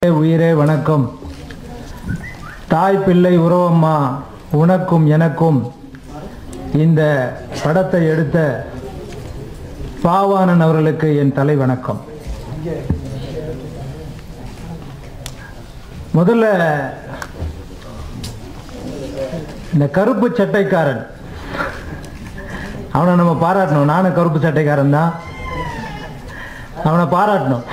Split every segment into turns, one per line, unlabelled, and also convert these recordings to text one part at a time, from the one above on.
உயிரே வணக்கம் தாய் பிள்ளை உறவம்மா உனக்கும் எனக்கும் இந்த படத்தை எடுத்த பாவாணன் அவர்களுக்கு என் தலை வணக்கம் முதல்ல இந்த கருப்பு சட்டைக்காரன் அவனை நம்ம பாராட்டணும் நானும் கருப்பு சட்டைக்காரன் தான் அவனை பாராட்டணும்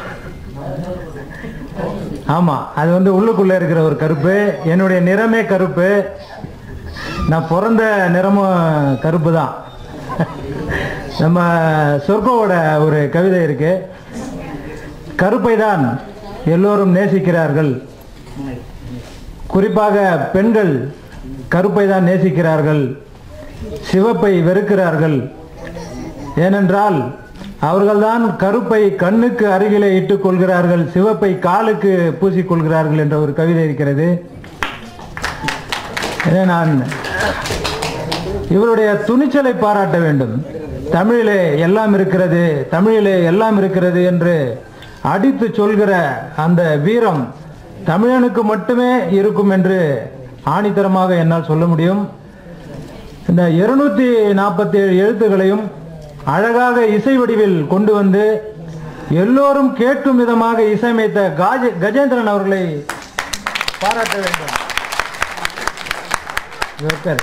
ஆமா அது வந்து உள்ளுக்குள்ள இருக்கிற ஒரு கருப்பு என்னுடைய நிறமே கருப்பு நான் பிறந்த நிறமும் கருப்பு தான் நம்ம சொர்க்கோவோட ஒரு கவிதை இருக்கு கருப்பை தான் எல்லோரும் நேசிக்கிறார்கள் குறிப்பாக பெண்கள் கருப்பை தான் நேசிக்கிறார்கள் சிவப்பை வெறுக்கிறார்கள் ஏனென்றால் அவர்கள்தான் கருப்பை கண்ணுக்கு அருகிலே இட்டுக் கொள்கிறார்கள் சிவப்பை காலுக்கு பூசிக்கொள்கிறார்கள் என்ற ஒரு கவிதை இருக்கிறது எனவே நான் இவருடைய துணிச்சலை பாராட்ட வேண்டும் தமிழிலே எல்லாம் இருக்கிறது தமிழிலே எல்லாம் இருக்கிறது என்று அடித்து சொல்கிற அந்த வீரம் தமிழனுக்கு மட்டுமே இருக்கும் என்று ஆணித்தரமாக என்னால் சொல்ல முடியும் இந்த இருநூத்தி நாற்பத்தி ஏழு எழுத்துக்களையும் அழகாக இசை வடிவில் கொண்டு வந்து எல்லோரும் கேட்கும் விதமாக இசையமைத்த காஜ கஜேந்திரன் அவர்களை பாராட்ட வேண்டும் இவர்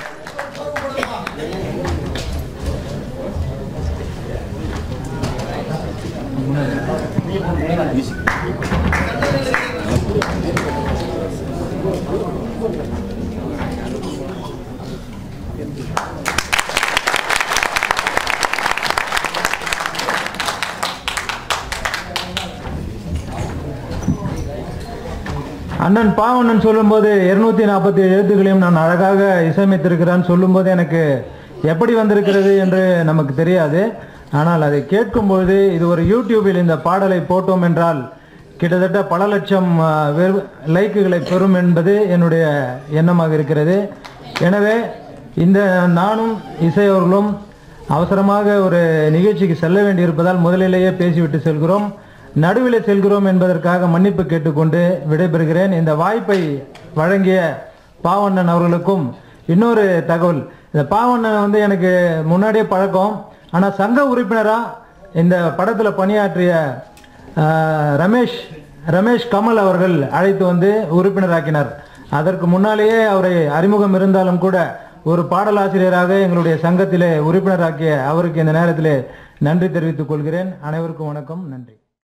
அண்ணன் பாவண்ணன் சொல்லும்போது இருநூத்தி நாற்பத்தி எழுத்துக்களையும் நான் அழகாக இசையமைத்திருக்கிறான் சொல்லும்போது எனக்கு எப்படி வந்திருக்கிறது என்று நமக்கு தெரியாது ஆனால் அதை கேட்கும்பொழுது இது ஒரு யூடியூபில் இந்த பாடலை போட்டோம் என்றால் கிட்டத்தட்ட பல லட்சம் ஆ, வெறு- லைக்குகளை பெறும் என்பது என்னுடைய எண்ணமாக இருக்கிறது எனவே இந்த நானும் இசை அவர்களும் அவசரமாக ஒரு நிகழ்ச்சிக்கு செல்ல வேண்டியிருப்பதால் முதலிலேயே பேசிவிட்டு செல்கிறோம் நடுவில் செல்கிறோம் என்பதற்காக மன்னிப்பு கேட்டுக்கொண்டு விடைபெறுகிறேன் இந்த வாய்ப்பை வழங்கிய பாவண்ணன் அவர்களுக்கும் இன்னொரு தகவல் இந்த பாவண்ணன் வந்து எனக்கு முன்னாடியே பழக்கம் ஆனால் சங்க உறுப்பினராக இந்த படத்தில் பணியாற்றிய ஆஹ், ரமேஷ் ரமேஷ் கமல் அவர்கள் அழைத்து வந்து உறுப்பினராக்கினார் அதற்கு முன்னாலேயே அவரை அறிமுகம் இருந்தாலும் கூட ஒரு பாடலாசிரியராக எங்களுடைய சங்கத்திலே உறுப்பினராக்கிய அவருக்கு இந்த நேரத்திலே நன்றி தெரிவித்துக் கொள்கிறேன் அனைவருக்கும் வணக்கம் நன்றி